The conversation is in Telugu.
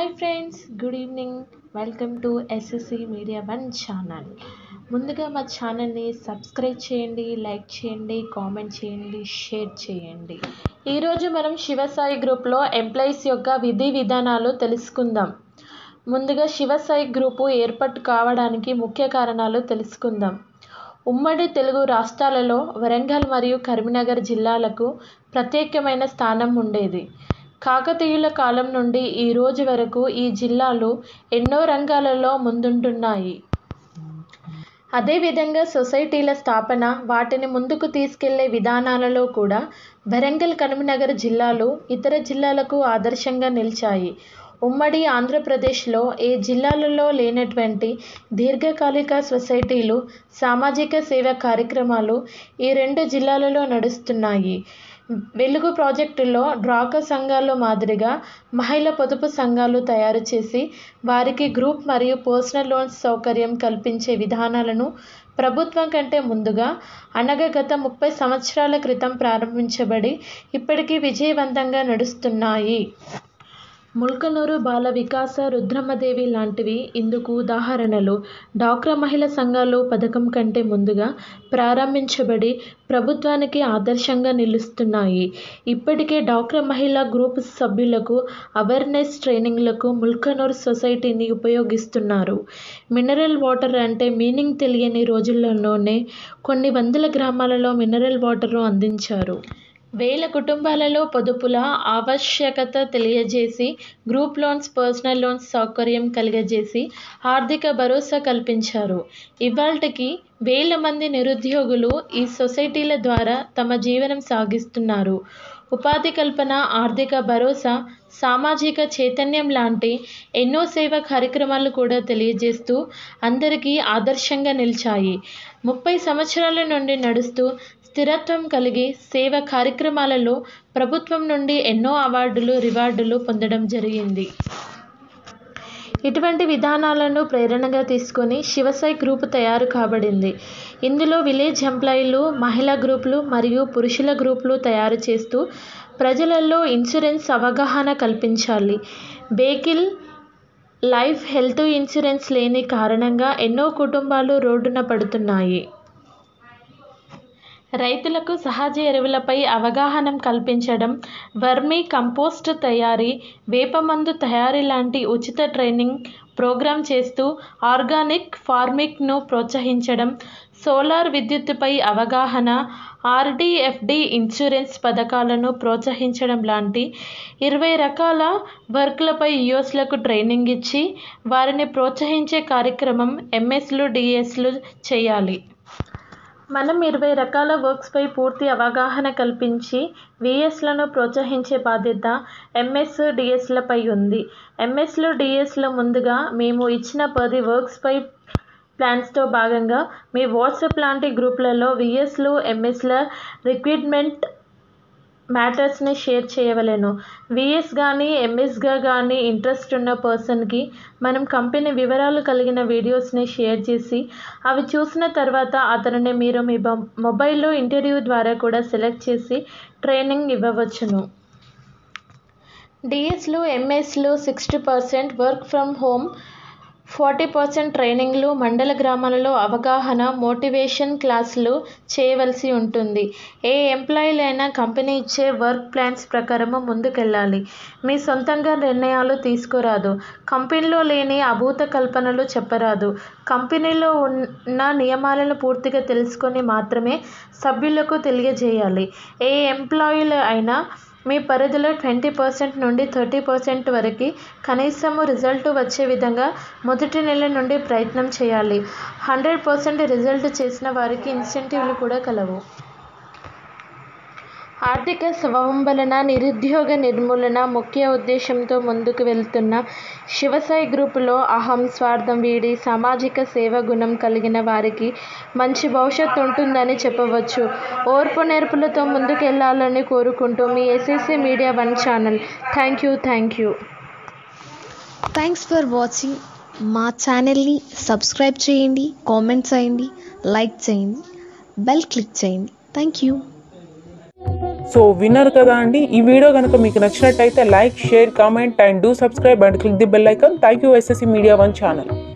friends good evening welcome to SSC media one channel ముందుగా మా ఛానల్ని సబ్స్క్రైబ్ చేయండి లైక్ చేయండి కామెంట్ చేయండి షేర్ చేయండి ఈరోజు మనం శివసాయి గ్రూప్లో ఎంప్లాయీస్ యొక్క విధి విధానాలు తెలుసుకుందాం ముందుగా శివసాయి గ్రూపు ఏర్పాటు కావడానికి ముఖ్య కారణాలు తెలుసుకుందాం ఉమ్మడి తెలుగు రాష్ట్రాలలో వరంగల్ మరియు కరీంనగర్ జిల్లాలకు ప్రత్యేకమైన స్థానం ఉండేది కాకతీయుల కాలం నుండి ఈ రోజు వరకు ఈ జిల్లాలు ఎన్నో రంగాలలో ముందుంటున్నాయి అదేవిధంగా సొసైటీల స్థాపన వాటిని ముందుకు తీసుకెళ్లే విధానాలలో కూడా వరంగల్ కరీంనగర్ జిల్లాలు ఇతర జిల్లాలకు ఆదర్శంగా నిలిచాయి ఉమ్మడి ఆంధ్రప్రదేశ్లో ఏ జిల్లాలలో లేనటువంటి దీర్ఘకాలిక సొసైటీలు సామాజిక సేవ కార్యక్రమాలు ఈ రెండు జిల్లాలలో నడుస్తున్నాయి వెలుగు ప్రాజెక్టులో డ్వాక్రా సంఘాల మాదిరిగా మహిళా పొదుపు సంఘాలు తయారు చేసి వారికి గ్రూప్ మరియు పర్సనల్ లోన్స్ సౌకర్యం కల్పించే విధానాలను ప్రభుత్వం కంటే ముందుగా అనగా గత ముప్పై సంవత్సరాల క్రితం ప్రారంభించబడి ఇప్పటికీ విజయవంతంగా నడుస్తున్నాయి ముల్కనూరు బాల వికాస రుద్రమ్మదేవి లాంటివి ఇందుకు ఉదాహరణలు డ్వాక్రా మహిళా సంఘాలు పథకం కంటే ముందుగా ప్రారంభించబడి ప్రభుత్వానికి ఆదర్శంగా నిలుస్తున్నాయి ఇప్పటికే డ్వాక్రా మహిళా గ్రూప్ సభ్యులకు అవేర్నెస్ ట్రైనింగ్లకు ముల్కనూరు సొసైటీని ఉపయోగిస్తున్నారు మినరల్ వాటర్ అంటే మీనింగ్ తెలియని రోజుల్లోనే కొన్ని వందల గ్రామాలలో మినరల్ వాటర్ను అందించారు వేల కుటుంబాలలో పొదుపుల ఆవశ్యకత తెలియజేసి గ్రూప్ లోన్స్ పర్సనల్ లోన్స్ సౌకర్యం కలిగజేసి ఆర్థిక భరోసా కల్పించారు ఇవాల్టికి వేల మంది నిరుద్యోగులు ఈ సొసైటీల ద్వారా తమ జీవనం సాగిస్తున్నారు ఉపాధి కల్పన ఆర్థిక భరోసా సామాజిక చైతన్యం లాంటి ఎన్నో సేవా కార్యక్రమాలు కూడా తెలియజేస్తూ అందరికీ ఆదర్శంగా నిలిచాయి ముప్పై సంవత్సరాల నుండి నడుస్తూ స్థిరత్వం కలిగి సేవ కార్యక్రమాలలో ప్రభుత్వం నుండి ఎన్నో అవార్డులు రివార్డులు పొందడం జరిగింది ఇటువంటి విధానాలను ప్రేరణగా తీసుకొని శివసాయి గ్రూప్ తయారు కాబడింది ఇందులో విలేజ్ ఎంప్లాయీలు మహిళా గ్రూపులు మరియు పురుషుల గ్రూపులు తయారు చేస్తూ ప్రజలలో ఇన్సూరెన్స్ అవగాహన కల్పించాలి వెహికల్ లైఫ్ హెల్త్ ఇన్సూరెన్స్ లేని కారణంగా ఎన్నో కుటుంబాలు రోడ్డున పడుతున్నాయి రైతులకు సహజ ఎరువులపై అవగాహన కల్పించడం వర్మీ కంపోస్ట్ తయారీ వేపమందు తయారీ లాంటి ఉచిత ట్రైనింగ్ ప్రోగ్రాం చేస్తూ ఆర్గానిక్ ఫార్మింగ్ను ప్రోత్సహించడం సోలార్ విద్యుత్తుపై అవగాహన ఆర్డీఎఫ్డి ఇన్సూరెన్స్ పథకాలను ప్రోత్సహించడం లాంటి ఇరవై రకాల వర్క్లపై యూఎస్లకు ట్రైనింగ్ ఇచ్చి వారిని ప్రోత్సహించే కార్యక్రమం ఎంఎస్లు డిఎస్లు చేయాలి మనం ఇరవై రకాల వర్క్స్పై పూర్తి అవగాహన కల్పించి విఎస్లను ప్రోత్సహించే బాధ్యత ఎంఎస్ డిఎస్లపై ఉంది ఎంఎస్లు డిఎస్లు ముందుగా మేము ఇచ్చిన పది వర్క్స్పై ప్లాన్స్తో భాగంగా మీ వాట్సాప్ లాంటి గ్రూపులలో విఎస్లు ఎంఎస్ల రిక్రూట్మెంట్ మ్యాటర్స్ని షేర్ చేయవలెను విఎస్ కానీ ఎంఎస్గా కానీ ఇంట్రెస్ట్ ఉన్న పర్సన్కి మనం కంపెనీ వివరాలు కలిగిన వీడియోస్ని షేర్ చేసి అవి చూసిన తర్వాత అతనిని మీరు మీ మొబైల్లో ఇంటర్వ్యూ ద్వారా కూడా సెలెక్ట్ చేసి ట్రైనింగ్ ఇవ్వవచ్చును డిఎస్లు ఎంఎస్లు sixty percent work from home forty percent ట్రైనింగ్లు మండల గ్రామాలలో అవగాహన మోటివేషన్ క్లాసులు చేయవలసి ఉంటుంది ఏ ఎంప్లాయీలైనా కంపెనీ ఇచ్చే వర్క్ ప్లాన్స్ ప్రకారము ముందుకెళ్ళాలి మీ సొంతంగా నిర్ణయాలు తీసుకోరాదు కంపెనీలో లేని అభూత కల్పనలు చెప్పరాదు కంపెనీలో ఉన్న నియమాలను పూర్తిగా తెలుసుకొని మాత్రమే సభ్యులకు తెలియజేయాలి ఏ ఎంప్లాయీలు అయినా మీ పరిధిలో ట్వంటీ పర్సెంట్ నుండి థర్టీ పర్సెంట్ వరకు కనీసము రిజల్ట్ వచ్చే విధంగా మొదటి నెల నుండి ప్రయత్నం చేయాలి హండ్రెడ్ పర్సెంట్ రిజల్ట్ చేసిన వారికి ఇన్సెంటివ్లు కూడా కలవు ఆర్థిక స్వలంబన నిరుద్యోగ నిర్మూలన ముఖ్య ఉద్దేశంతో ముందుకు వెళ్తున్న శివసాయి గ్రూపులో అహం స్వార్థం వీడి సామాజిక సేవ గుణం కలిగిన వారికి మంచి భవిష్యత్తు ఉంటుందని చెప్పవచ్చు ఓర్పు నేర్పులతో ముందుకెళ్లాలని కోరుకుంటూ మీ SSC media one channel thank you thank you thanks for watching మా ఛానల్ని సబ్స్క్రైబ్ చేయండి కామెంట్ చేయండి లైక్ చేయండి బెల్ క్లిక్ చేయండి థ్యాంక్ యూ సో విన్నారు కదా అండి ఈ వీడియో కనుక మీకు నచ్చినట్టయితే like share comment and do subscribe and click the bell icon thank you SSC media one channel